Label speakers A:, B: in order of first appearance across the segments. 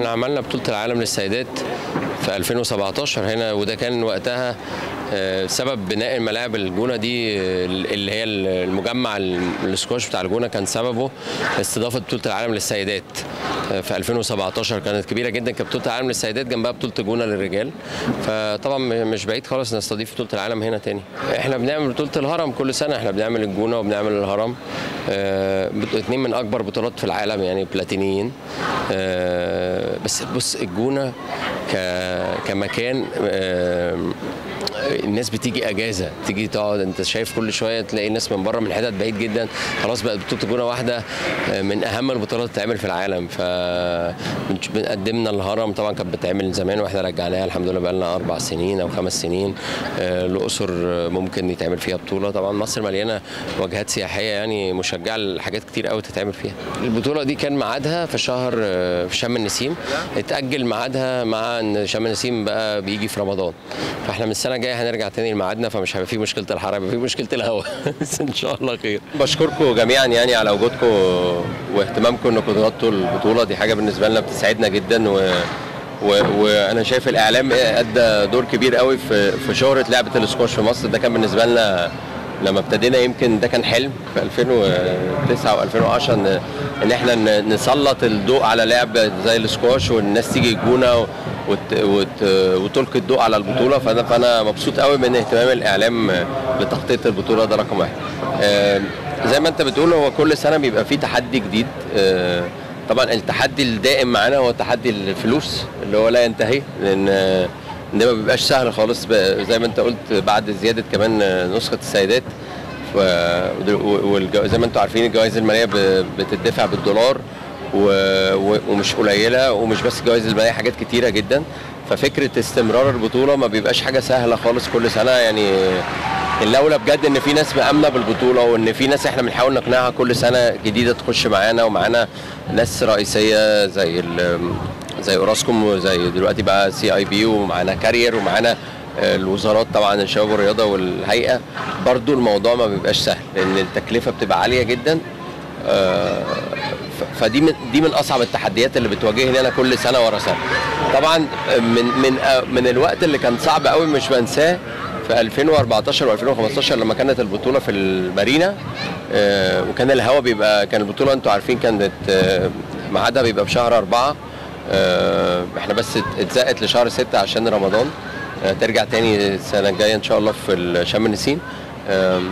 A: احنا عملنا بطولة العالم للسيدات في 2017 هنا وده كان وقتها آه، سبب بناء الملاعب الجونه دي آه، اللي هي المجمع السكواش بتاع الجونه كان سببه استضافه بطوله العالم للسيدات آه، في 2017 كانت كبيره جدا كانت بطوله العالم للسيدات جنبها بطوله الجونه للرجال فطبعا مش بعيد خالص نستضيف بطوله العالم هنا تاني احنا بنعمل بطوله الهرم كل سنه احنا بنعمل الجونه وبنعمل الهرم آه، بط- اتنين من اكبر بطولات في العالم يعني بلاتينيين آه، بس بص الجونه ك- كمكان آه، الناس بتيجي اجازه تيجي تقعد انت شايف كل شويه تلاقي ناس من بره من حتت بعيد جدا خلاص بقت بطوله الجونه واحده آه، من اهم البطولات اللي بتتعمل في العالم ف بنش- بنقدمنا الهرم طبعا كانت بتتعمل زمان واحنا رجعناها الحمد لله بقى لنا اربع سنين او خمس سنين آه، الاقصر آه، ممكن يتعمل فيها بطوله طبعا مصر مليانه وجهات سياحيه يعني مشجعه لحاجات كتير قوي تتعمل فيها البطوله دي كان ميعادها في شهر آه، في شم النسيم اتاجل ميعادها مع ان شم النسيم بقى بيجي في رمضان فاحنا من السنه الجايه هنرجع تاني لميعادنا فمش هيبقى في مشكله الحر هيبقى في مشكله الهواء بس ان شاء الله خير بشكركم جميعا يعني على وجودكم واهتمامكم انكم تغطوا البطوله دي حاجه بالنسبه لنا بتسعدنا جدا و و... وانا شايف الاعلام ادى دور كبير قوي في في شهره لعبه الاسكواش في مصر ده كان بالنسبه لنا لما ابتدينا يمكن ده كان حلم في 2009 و2010 ان ان احنا ن- نسلط الضوء على لعب زي الاسكواش والناس تيجي يجونا و- وت... وت... وتلقي الضوء على البطوله فانا فانا مبسوط قوي من اهتمام الاعلام لتغطيه البطوله ده رقم واحد. آه، زي ما انت بتقول هو كل سنه بيبقى فيه تحدي جديد آه، طبعا التحدي الدائم معانا هو تحدي الفلوس اللي هو لا ينتهي لان آه، ده ما بيبقاش سهل خالص ب- زي ما انت قلت بعد زياده كمان آه، نسخه السيدات وزي ما انتم عارفين الجوائز الماليه ب- بتدفع بالدولار و- و- ومش قليله ومش بس الجوائز الماليه حاجات كتيره جدا ففكره استمرار البطوله ما بيبقاش حاجه سهله خالص كل سنه يعني الاولى بجد ان في ناس مامنه بالبطوله وان في ناس احنا بنحاول نقنعها كل سنه جديده تخش معانا ومعانا ناس رئيسيه زي ال- زي اوراسكوم وزي دلوقتي بقى سي اي بي ومعانا كارير ومعانا آه، الوزارات طبعا الشباب والرياضه والهيئه برضو الموضوع ما بيبقاش سهل لان التكلفه بتبقى عاليه جدا آه، ف- فدي من دي من اصعب التحديات اللي بتواجهني انا كل سنه ورا سنه طبعا من من آه، من الوقت اللي كان صعب قوي مش بنساه في 2014 و2015 لما كانت البطوله في المارينا آه، وكان الهوا بيبقى كان البطوله انتوا عارفين كانت آه، ميعادها بيبقى في شهر أربعة آه، احنا بس ات- اتزقت لشهر ستة عشان رمضان آه، ترجع تاني السنه الجايه ان شاء الله في شم النسيم آم،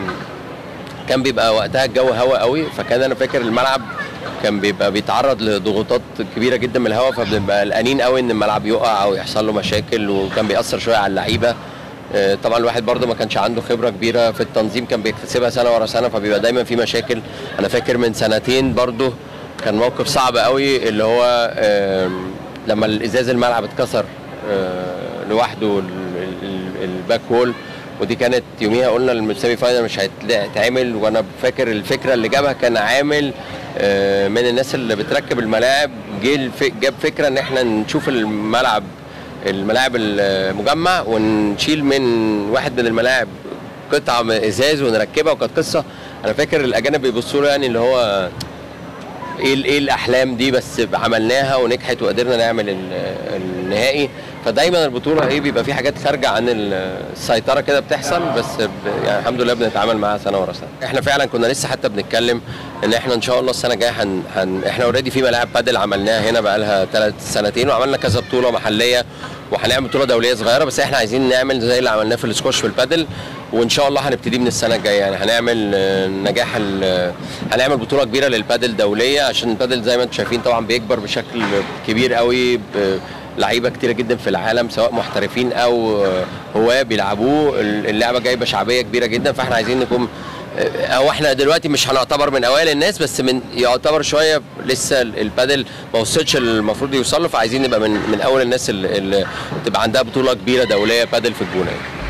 A: كان بيبقى وقتها الجو هوا قوي فكان انا فاكر الملعب كان بيبقى بيتعرض لضغوطات كبيره جدا من الهواء فبنبقى قلقانين قوي ان الملعب يقع او يحصل له مشاكل وكان بيأثر شويه على اللعيبه آه، طبعا الواحد برضه ما كانش عنده خبره كبيره في التنظيم كان بيكتسبها سنه ورا سنه فبيبقى دايما في مشاكل انا فاكر من سنتين برضه كان موقف صعب قوي اللي هو آم، لما الازاز الملعب اتكسر آه، لوحده ال- ال- الباك وول ودي كانت يوميها قلنا السيمي فاينل مش هيتعمل وانا فاكر الفكره اللي جابها كان عامل آه، من الناس اللي بتركب الملاعب جه الف- جاب فكره ان احنا نشوف الملعب الملاعب المجمع ونشيل من واحد من الملاعب قطعه من ازاز ونركبها وكانت قصه انا فاكر الاجانب بيبصوا له يعني اللي هو ايه ال- ايه الاحلام دي بس عملناها ونجحت وقدرنا نعمل ال- النهائي فدايما البطوله ايه بيبقى في حاجات خارجه عن ال- السيطره كده بتحصل بس ب- يعني الحمد لله بنتعامل معاها سنه ورا سنه احنا فعلا كنا لسه حتى بنتكلم ان احنا ان شاء الله السنه الجايه هن... هن... احنا اوريدي في ملاعب بادل عملناها هنا بقى لها ثلاث سنتين وعملنا كذا بطوله محليه وهنعمل بطوله دوليه صغيره بس احنا عايزين نعمل زي اللي عملناه في السكوش في البادل وان شاء الله هنبتدي من السنه الجايه يعني هنعمل آه، نجاح ال- هنعمل بطوله كبيره للبادل دوليه عشان البادل زي ما انتم شايفين طبعا بيكبر بشكل كبير قوي ب- لعيبه كتيره جدا في العالم سواء محترفين او آه، هواه بيلعبوه اللعبه جايبه شعبيه كبيره جدا فاحنا عايزين نكون هو احنا دلوقتي مش هنعتبر من اوائل الناس بس من يعتبر شويه لسه البادل ما وصلش المفروض يوصل له فعايزين نبقى من من اول الناس اللي, اللي تبقى عندها بطوله كبيره دوليه بادل في الجونه